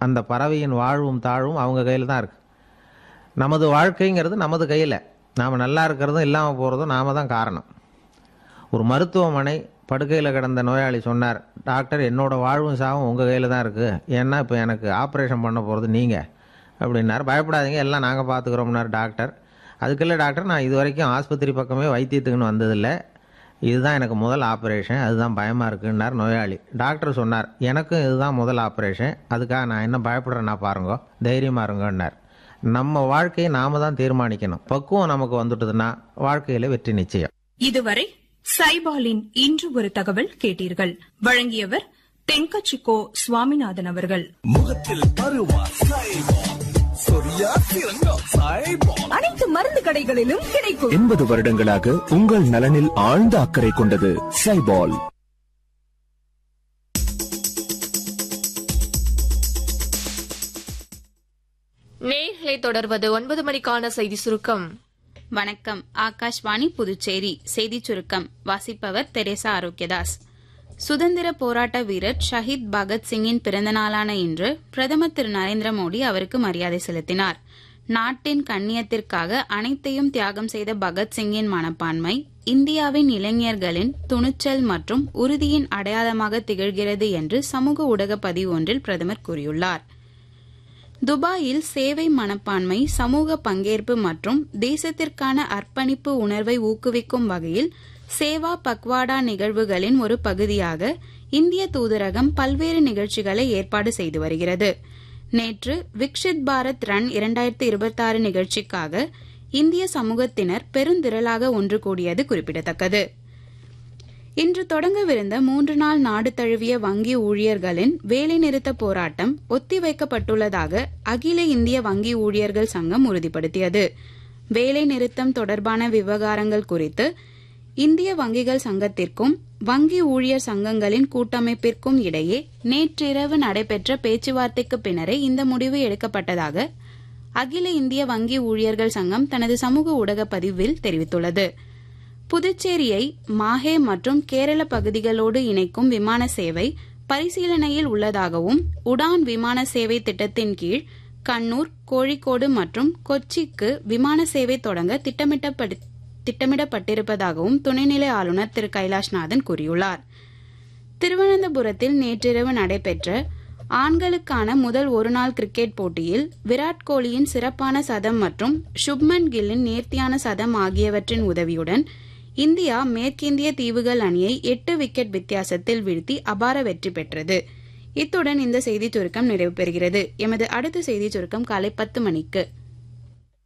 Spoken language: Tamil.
அந்த பறவையின் வாழ்வும் தாழ்வும் அவங்க கையில் தான் இருக்குது நமது வாழ்க்கைங்கிறது நமது கையில் நாம் நல்லா இருக்கிறதும் இல்லாமல் போகிறதும் நாம தான் காரணம் ஒரு மருத்துவமனை படுக்கையில் கிடந்த நோயாளி சொன்னார் டாக்டர் என்னோட வாழ்வும் சாவும் உங்கள் கையில் தான் இருக்குது ஏன்னா இப்போ எனக்கு ஆப்ரேஷன் பண்ண போகிறது நீங்கள் அப்படின்னார் பயப்படாதீங்க எல்லாம் நாங்கள் பார்த்துக்குறோம்னார் டாக்டர் அதுக்குள்ள டாக்டர் நான் இது வரைக்கும் ஆஸ்பத்திரி பக்கமே வைத்தியத்துக்குன்னு வந்ததில்லை இதுதான் எனக்கு முதல் ஆப்ரேஷன் அதுதான் பயமாக இருக்குன்னார் நோயாளி டாக்டர் சொன்னார் எனக்கும் இதுதான் முதல் ஆப்ரேஷன் அதுக்காக நான் என்ன பயப்படுறேன்னா பாருங்க தைரியமாக இருங்கன்னார் நம்ம வாழ்க்கையை நாம தான் தீர்மானிக்கணும் பக்குவம் நமக்கு வந்துட்டதுன்னா வாழ்க்கையில் வெற்றி நிச்சயம் இதுவரை சைபாலின் இன்று ஒரு தகவல் கேட்டீர்கள் வழங்கியவர் தென்கச்சிக்கோ சுவாமிநாதன் அவர்கள் முகத்தில் பருவா சைபால் சொரியா சிறங்கா சைபால் அனைத்து மருந்து கடைகளிலும் கிடைக்கும் எண்பது வருடங்களாக உங்கள் நலனில் ஆழ்ந்த அக்கறை கொண்டது சைபால் நேர்களை தொடர்வது ஒன்பது மணிக்கான செய்தி சுருக்கம் வணக்கம் ஆகாஷ்வாணி புதுச்சேரி செய்திச் சுருக்கம் வாசிப்பவர் தெரேசா ஆரோக்கியதாஸ் சுதந்திர போராட்ட வீரர் ஷஹீத் பகத் சிங்கின் பிறந்த நாளான இன்று பிரதமர் திரு நரேந்திர மோடி அவருக்கு மரியாதை செலுத்தினார் நாட்டின் கண்ணியத்திற்காக அனைத்தையும் தியாகம் செய்த பகத்சிங்கின் மனப்பான்மை இந்தியாவின் இளைஞர்களின் துணிச்சல் மற்றும் உறுதியின் அடையாளமாக திகழ்கிறது என்று சமூக ஊடக பதிவு ஒன்றில் பிரதமர் கூறியுள்ளார் துபாயில் சேவை மனப்பான்மை சமூக பங்கேற்பு மற்றும் தேசத்திற்கான அர்ப்பணிப்பு உணர்வை ஊக்குவிக்கும் வகையில் சேவா பக்வாடா நிகழ்வுகளின் ஒரு பகுதியாக இந்திய தூதரகம் பல்வேறு நிகழ்ச்சிகளை ஏற்பாடு செய்து வருகிறது நேற்று விக்ஷித் பாரத் ரன் இரண்டாயிரத்தி இருபத்தாறு நிகழ்ச்சிக்காக இந்திய சமூகத்தினர் பெருந்திரளாக ஒன்று கூடியது குறிப்பிடத்தக்கது இன்று தொடங்கவிருந்த மூன்று நாள் நாடு தழுவிய வங்கி ஊழியர்களின் வேலைநிறுத்த போராட்டம் ஒத்திவைக்கப்பட்டுள்ளதாக அகில இந்திய வங்கி ஊழியர்கள் சங்கம் உறுதிப்படுத்தியது வேலை நிறுத்தம் தொடர்பான விவகாரங்கள் குறித்து இந்திய வங்கிகள் சங்கத்திற்கும் வங்கி ஊழியர் சங்கங்களின் கூட்டமைப்பிற்கும் இடையே நேற்றிரவு நடைபெற்ற பேச்சுவார்த்தைக்கு பின்னரே இந்த முடிவு எடுக்கப்பட்டதாக அகில இந்திய வங்கி ஊழியர்கள் சங்கம் தனது சமூக ஊடக பதிவில் தெரிவித்துள்ளது புதுச்சேரியை மாஹே மற்றும் கேரள பகுதிகளோடு இணைக்கும் விமான சேவை பரிசீலனையில் உள்ளதாகவும் உடான் விமான சேவை திட்டத்தின் கீழ் கண்ணூர் கோழிக்கோடு மற்றும் கொச்சிக்கு விமான சேவை தொடங்க திட்டமிட்டப்படு திட்டமிடப்பட்டிருப்பதாகவும் துணைநிலை ஆளுநர் திரு கைலாஷ்நாதன் கூறியுள்ளார் திருவனந்தபுரத்தில் நேற்றிரவு நடைபெற்ற ஆண்களுக்கான முதல் ஒருநாள் கிரிக்கெட் போட்டியில் விராட் கோலியின் சிறப்பான சதம் மற்றும் சுப்மன் கில்லின் நேர்த்தியான சதம் ஆகியவற்றின் உதவியுடன் இந்தியா மேற்கிந்திய தீவுகள் அணியை எட்டு விக்கெட் வித்தியாசத்தில் வீழ்த்தி அபார வெற்றி பெற்றது இத்துடன் இந்த செய்திச் சுருக்கம் நிறைவு பெறுகிறது எமது அடுத்த செய்திச் சுருக்கம் காலை பத்து மணிக்கு